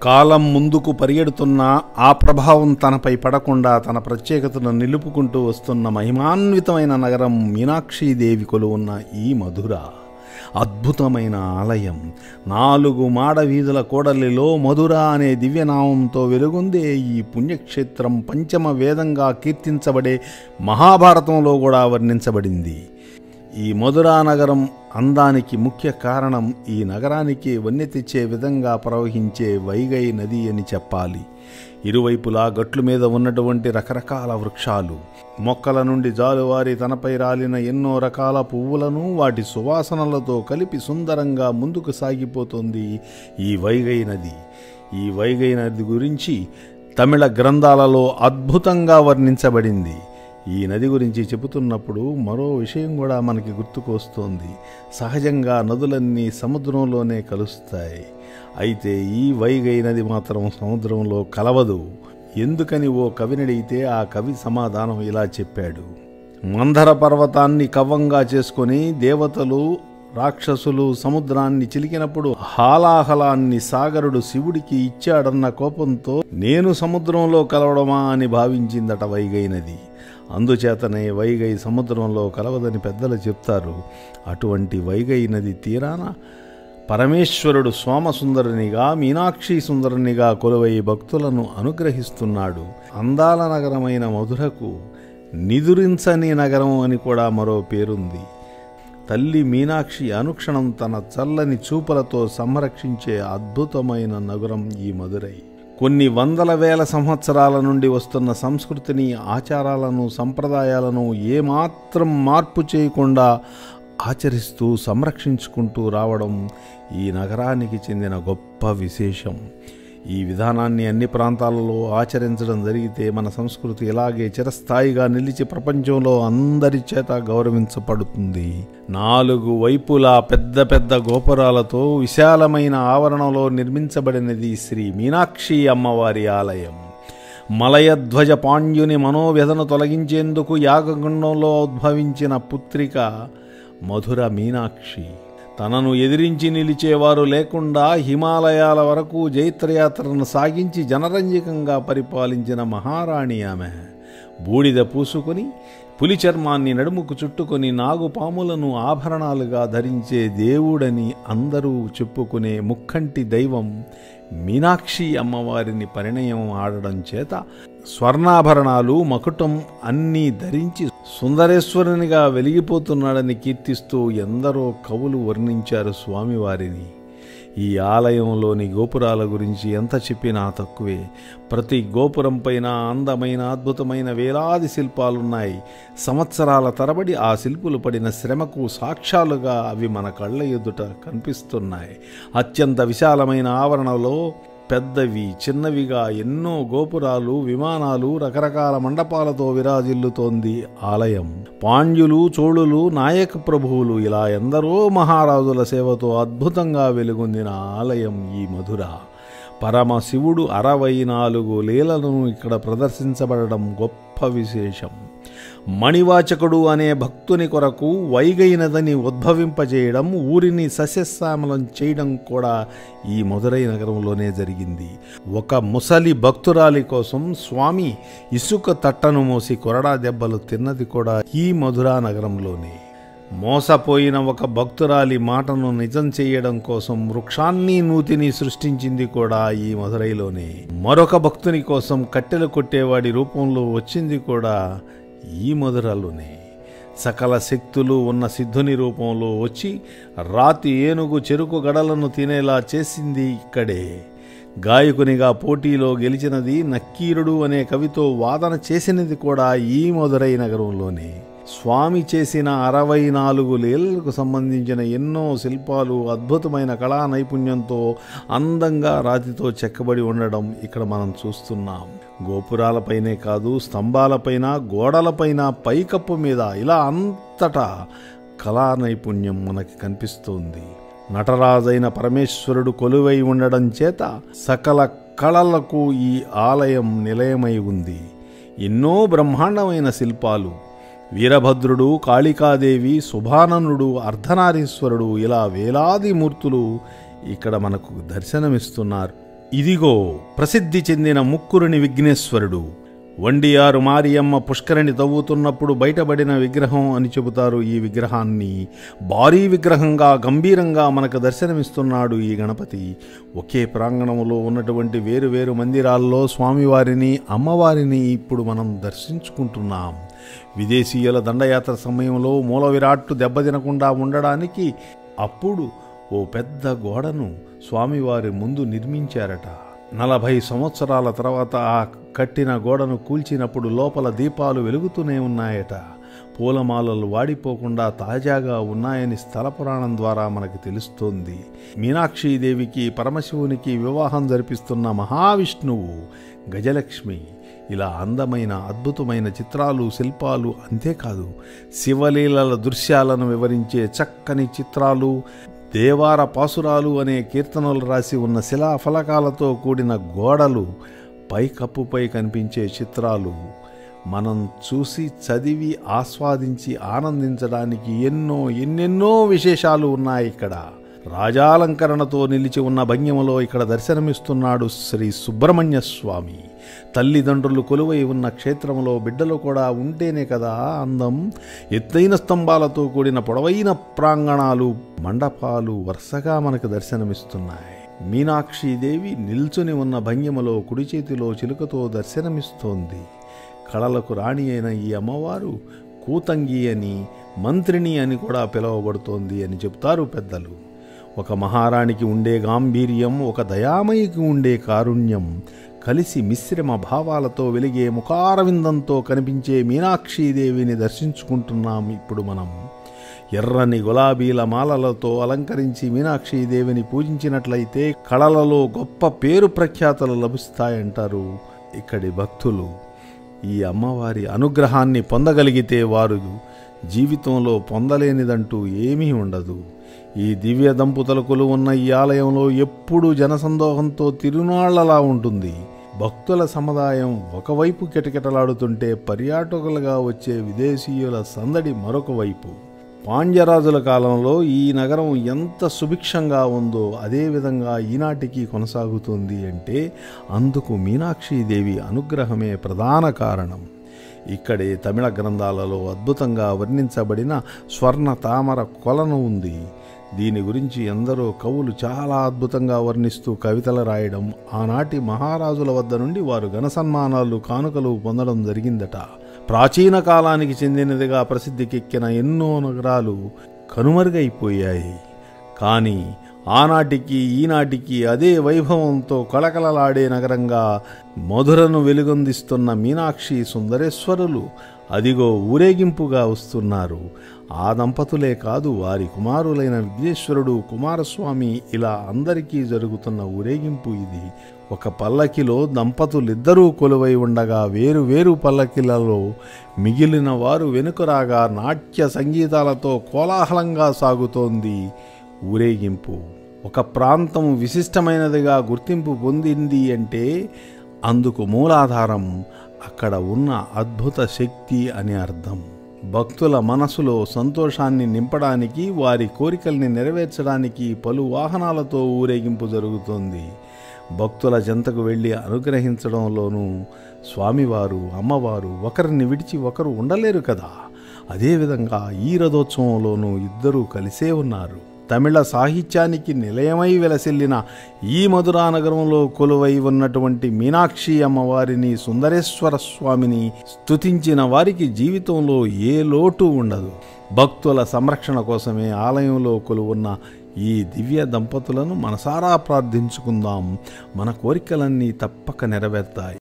కాలం ముందుకు పరిగెడుతున్నా ఆ ప్రభావం తనపై పడకుండా తన ప్రత్యేకతను నిలుపుకుంటూ వస్తున్న మహిమాన్వితమైన నగరం మీనాక్షీదేవి కొలువున్న ఈ మధుర అద్భుతమైన ఆలయం నాలుగు మాడ వీధుల కోడలిలో మధుర అనే దివ్యనామంతో వెలుగొందే ఈ పుణ్యక్షేత్రం పంచమ వేదంగా కీర్తించబడే మహాభారతంలో కూడా వర్ణించబడింది ఈ మధురా నగరం అందానికి ముఖ్య కారణం ఈ నగరానికి వన్నె తెచ్చే విధంగా ప్రవహించే వైగై నది అని చెప్పాలి ఇరువైపులా గట్లు మీద ఉన్నటువంటి రకరకాల వృక్షాలు మొక్కల నుండి జాలువారి తనపై రాలిన ఎన్నో రకాల పువ్వులను వాటి సువాసనలతో కలిపి సుందరంగా ముందుకు సాగిపోతుంది ఈ వైగై నది ఈ వైగై నది గురించి తమిళ గ్రంథాలలో అద్భుతంగా వర్ణించబడింది ఈ నది గురించి చెబుతున్నప్పుడు మరో విషయం కూడా మనకి గుర్తుకు వస్తోంది సహజంగా నదులన్నీ సముద్రంలోనే కలుస్తాయి అయితే ఈ వైగై నది మాత్రం సముద్రంలో కలవదు ఎందుకని ఓ కవినడిగితే ఆ కవి సమాధానం ఇలా చెప్పాడు మందర పర్వతాన్ని కవ్వంగా చేసుకొని దేవతలు రాక్షసులు సముద్రాన్ని చిలికినప్పుడు హాలాహలాన్ని సాగరుడు శివుడికి ఇచ్చాడన్న కోపంతో నేను సముద్రంలో కలవడమా అని భావించిందట వైగై నది అందుచేతనే వైగై సముద్రంలో కలవదని పెద్దలు చెప్తారు అటువంటి వైగై నది తీరాన పరమేశ్వరుడు సోమసుందరునిగా మీనాక్షి సుందరునిగా కొలువై భక్తులను అనుగ్రహిస్తున్నాడు అందాల నగరమైన మధురకు నిదురించని నగరం అని కూడా మరో పేరుంది తల్లి మీనాక్షి అనుక్షణం తన చల్లని చూపులతో సంరక్షించే అద్భుతమైన నగరం ఈ మధురై కొన్ని వందల వేల సంవత్సరాల నుండి వస్తున్న సంస్కృతిని ఆచారాలను సంప్రదాయాలను ఏమాత్రం మార్పు చేయకుండా ఆచరిస్తూ సంరక్షించుకుంటూ రావడం ఈ నగరానికి చెందిన గొప్ప విశేషం ఈ విధానాన్ని అన్ని ప్రాంతాలలో ఆచరించడం జరిగితే మన సంస్కృతి ఇలాగే చిరస్థాయిగా నిలిచి ప్రపంచంలో అందరి చేత గౌరవించబడుతుంది నాలుగు వైపులా పెద్ద పెద్ద గోపురాలతో విశాలమైన ఆవరణలో నిర్మించబడినది శ్రీ మీనాక్షి అమ్మవారి ఆలయం మలయధ్వజ పాండ్యుని మనోవ్యధను తొలగించేందుకు యాగగుండంలో ఉద్భవించిన పుత్రిక మధుర మీనాక్షి తనను ఎదిరించి నిలిచేవారు లేకుండా హిమాలయాల వరకు జైత్రయాత్రను సాగించి జనరంజకంగా పరిపాలించిన మహారాణి ఆమె బూడిద పూసుకొని పులి చర్మాన్ని నడుముకు చుట్టుకొని నాగుపాములను ఆభరణాలుగా ధరించే దేవుడని అందరూ చెప్పుకునే ముక్కంటి దైవం మీనాక్షి అమ్మవారిని పరిణయం ఆడడం చేత స్వర్ణాభరణాలు మకుటం అన్నీ ధరించి సుందరేశ్వరునిగా వెలిగిపోతున్నాడని కీర్తిస్తూ ఎందరో కవులు వర్ణించారు స్వామివారిని ఈ ఆలయంలోని గోపురాల గురించి ఎంత చెప్పినా తక్కువే ప్రతి గోపురం పైన అందమైన అద్భుతమైన వేలాది శిల్పాలున్నాయి సంవత్సరాల తరబడి ఆ శిల్పులు పడిన శ్రమకు సాక్ష్యాలుగా అవి మన కళ్ళ ఎదుట కనిపిస్తున్నాయి అత్యంత విశాలమైన ఆవరణలో పెద్దవి చిన్నవిగా ఎన్నో గోపురాలు విమానాలు రకరకాల మండపాలతో విరాజిల్లుతోంది ఆలయం పాండ్యులు చోళులు నాయక ప్రభువులు ఇలా ఎందరో మహారాజుల సేవతో అద్భుతంగా వెలుగొందిన ఆలయం ఈ మధుర పరమశివుడు అరవై నాలుగు లీలను ఇక్కడ ప్రదర్శించబడడం గొప్ప విశేషం మణివాచకుడు అనే భక్తుని కొరకు వైగైనదని ఉద్భవింపజేయడం ఊరిని సస్యశ్యామలం చేయడం కూడా ఈ మధురై నగరంలోనే జరిగింది ఒక ముసలి భక్తురాలి కోసం స్వామి ఇసుక తట్టను మోసి కొరడా దెబ్బలు తిన్నది కూడా ఈ మధురా నగరంలోనే మోసపోయిన ఒక భక్తురాలి మాటను నిజం చేయడం కోసం వృక్షాన్ని నూతిని సృష్టించింది కూడా ఈ మధురైలోనే మరొక భక్తుని కోసం కట్టెలు కొట్టేవాడి రూపంలో వచ్చింది కూడా ఈ మధురలోనే సకల శక్తులు ఉన్న సిద్ధుని రూపంలో వచ్చి రాతి ఏనుగు చెరుకు గడలను తినేలా చేసింది ఇక్కడే గాయకునిగా పోటీలో గెలిచినది నక్కీరుడు అనే కవితో వాదన చేసినది కూడా ఈ మధురై నగరంలోనే స్వామి చేసిన అరవై నాలుగు లీలలకు సంబంధించిన ఎన్నో శిల్పాలు అద్భుతమైన కళా నైపుణ్యంతో అందంగా రాతితో చెక్కబడి ఉండడం ఇక్కడ మనం చూస్తున్నాం గోపురాలపైనే కాదు స్తంభాలపైన గోడలపైన పైకప్పు మీద ఇలా అంతటా కళా నైపుణ్యం మనకి కనిపిస్తోంది నటరాజైన పరమేశ్వరుడు కొలువై ఉండడం చేత సకల కళలకు ఈ ఆలయం నిలయమై ఉంది ఎన్నో బ్రహ్మాండమైన శిల్పాలు వీరభద్రుడు కాళికాదేవి శుభాననుడు అర్ధనారీశ్వరుడు ఇలా వేలాది మూర్తులు ఇక్కడ మనకు దర్శనమిస్తున్నారు ఇదిగో ప్రసిద్ధి చెందిన ముక్కురుని విఘ్నేశ్వరుడు వండియారు మారియమ్మ పుష్కరిణి తవ్వుతున్నప్పుడు బయటపడిన విగ్రహం అని చెబుతారు ఈ విగ్రహాన్ని భారీ విగ్రహంగా గంభీరంగా మనకు దర్శనమిస్తున్నాడు ఈ గణపతి ఒకే ప్రాంగణంలో ఉన్నటువంటి వేరు వేరు మందిరాల్లో స్వామివారిని అమ్మవారిని ఇప్పుడు మనం దర్శించుకుంటున్నాం విదేశీయుల దండయాత్ర సమయంలో మూల విరాట్టు దెబ్బతినకుండా ఉండడానికి అప్పుడు ఓ పెద్ద గోడను స్వామివారి ముందు నిర్మించారట నలభై సంవత్సరాల తర్వాత ఆ కట్టిన గోడను కూల్చినప్పుడు లోపల దీపాలు వెలుగుతూనే ఉన్నాయట పూలమాలలు వాడిపోకుండా తాజాగా ఉన్నాయని స్థల పురాణం ద్వారా మనకు తెలుస్తోంది మీనాక్షీదేవికి పరమశివునికి వివాహం జరిపిస్తున్న మహావిష్ణువు గజలక్ష్మి ఇలా అందమైన అద్భుతమైన చిత్రాలు శిల్పాలు అంతేకాదు శివలీలల దృశ్యాలను వివరించే చక్కని చిత్రాలు దేవార పాసురాలు అనే కీర్తనలు రాసి ఉన్న శిలాఫలకాలతో కూడిన గోడలు పైకప్పుపై కనిపించే చిత్రాలు మనం చూసి చదివి ఆస్వాదించి ఆనందించడానికి ఎన్నో ఎన్నెన్నో విశేషాలు ఉన్నాయి ఇక్కడ రాజాలంకరణతో నిలిచి ఉన్న భంగిమలో ఇక్కడ దర్శనమిస్తున్నాడు శ్రీ సుబ్రహ్మణ్య స్వామి తల్లిదండ్రులు కొలువై ఉన్న క్షేత్రంలో బిడ్డలు కూడా ఉంటేనే కదా అందం ఎత్తైన స్తంభాలతో కూడిన పొడవైన ప్రాంగణాలు మండపాలు వరుసగా మనకు దర్శనమిస్తున్నాయి మీనాక్షీదేవి నిల్చుని ఉన్న భంగిమలో కుడి చేతిలో చిలుకతో దర్శనమిస్తోంది కళలకు రాణి అయిన ఈ అమ్మవారు కూతంగి అని మంత్రిని అని కూడా పిలువబడుతోంది అని చెప్తారు పెద్దలు ఒక మహారాణికి ఉండే గాంభీర్యం ఒక దయామయికి ఉండే కారుణ్యం కలిసి మిశ్రమ భావాలతో వెలిగే ముఖారవిందంతో కనిపించే మీనాక్షీదేవిని దర్శించుకుంటున్నాం ఇప్పుడు మనం ఎర్రని గులాబీల మాలలతో అలంకరించి మీనాక్షీదేవిని పూజించినట్లయితే కళలలో గొప్ప పేరు ప్రఖ్యాతలు లభిస్తాయంటారు ఇక్కడి భక్తులు ఈ అమ్మవారి అనుగ్రహాన్ని పొందగలిగితే వారు జీవితంలో పొందలేనిదంటూ ఏమీ ఉండదు ఈ దివ్య దంపతులకు ఉన్న ఈ ఆలయంలో ఎప్పుడూ జనసందోహంతో తిరునాళ్లలా ఉంటుంది భక్తుల సముదాయం ఒకవైపు కిటకిటలాడుతుంటే పర్యాటకులుగా వచ్చే విదేశీయుల సందడి మరొక వైపు పాండ్యరాజుల కాలంలో ఈ నగరం ఎంత సుభిక్షంగా ఉందో అదేవిధంగా ఈనాటికి కొనసాగుతుంది అంటే అందుకు మీనాక్షీదేవి అనుగ్రహమే ప్రధాన కారణం ఇక్కడే తమిళ గ్రంథాలలో అద్భుతంగా వర్ణించబడిన స్వర్ణ తామర కొలను ఉంది దీని గురించి ఎందరో కవులు చాలా అద్భుతంగా వర్ణిస్తూ కవితలు రాయడం ఆనాటి మహారాజుల వద్ద నుండి వారు ఘన సన్మానాలు కానుకలు పొందడం జరిగిందట ప్రాచీన కాలానికి చెందినదిగా ప్రసిద్ధికెక్కిన ఎన్నో నగరాలు కనుమరుగైపోయాయి కానీ ఆనాటికి ఈనాటికి అదే వైభవంతో కళకళలాడే నగరంగా మధురను వెలుగొందిస్తున్న మీనాక్షి సుందరేశ్వరులు అదిగో ఊరేగింపుగా వస్తున్నారు ఆ దంపతులే కాదు వారి కుమారులైన విఘ్నేశ్వరుడు కుమారస్వామి ఇలా అందరికీ జరుగుతున్న ఊరేగింపు ఇది ఒక పల్లకిలో దంపతులిద్దరూ కొలువై ఉండగా వేరు వేరు పల్లకిలలో మిగిలిన వారు వెనుకరాగా నాట్య సంగీతాలతో కోలాహలంగా సాగుతోంది ఊరేగింపు ఒక ప్రాంతం విశిష్టమైనదిగా గుర్తింపు పొందింది అంటే అందుకు మూలాధారం అక్కడ ఉన్న అద్భుత శక్తి అని అర్థం భక్తుల మనసులో సంతోషాన్ని నింపడానికి వారి కోరికల్ని నెరవేర్చడానికి పలు వాహనాలతో ఊరేగింపు జరుగుతోంది భక్తుల చెంతకు వెళ్ళి అనుగ్రహించడంలోనూ స్వామివారు అమ్మవారు ఒకరిని విడిచి ఒకరు ఉండలేరు కదా అదేవిధంగా ఈ రథోత్సవంలోనూ ఇద్దరూ కలిసే ఉన్నారు తమిళ సాహిత్యానికి నిలయమై వెలసిల్లిన ఈ మధురా నగరంలో కొలువై ఉన్నటువంటి మీనాక్షి అమ్మవారిని సుందరేశ్వర స్వామిని స్తుతించిన వారికి జీవితంలో ఏ లోటు ఉండదు భక్తుల సంరక్షణ కోసమే ఆలయంలో కొలువున్న ఈ దివ్య దంపతులను మనసారా ప్రార్థించుకుందాం మన కోరికలన్నీ తప్పక నెరవేర్తాయి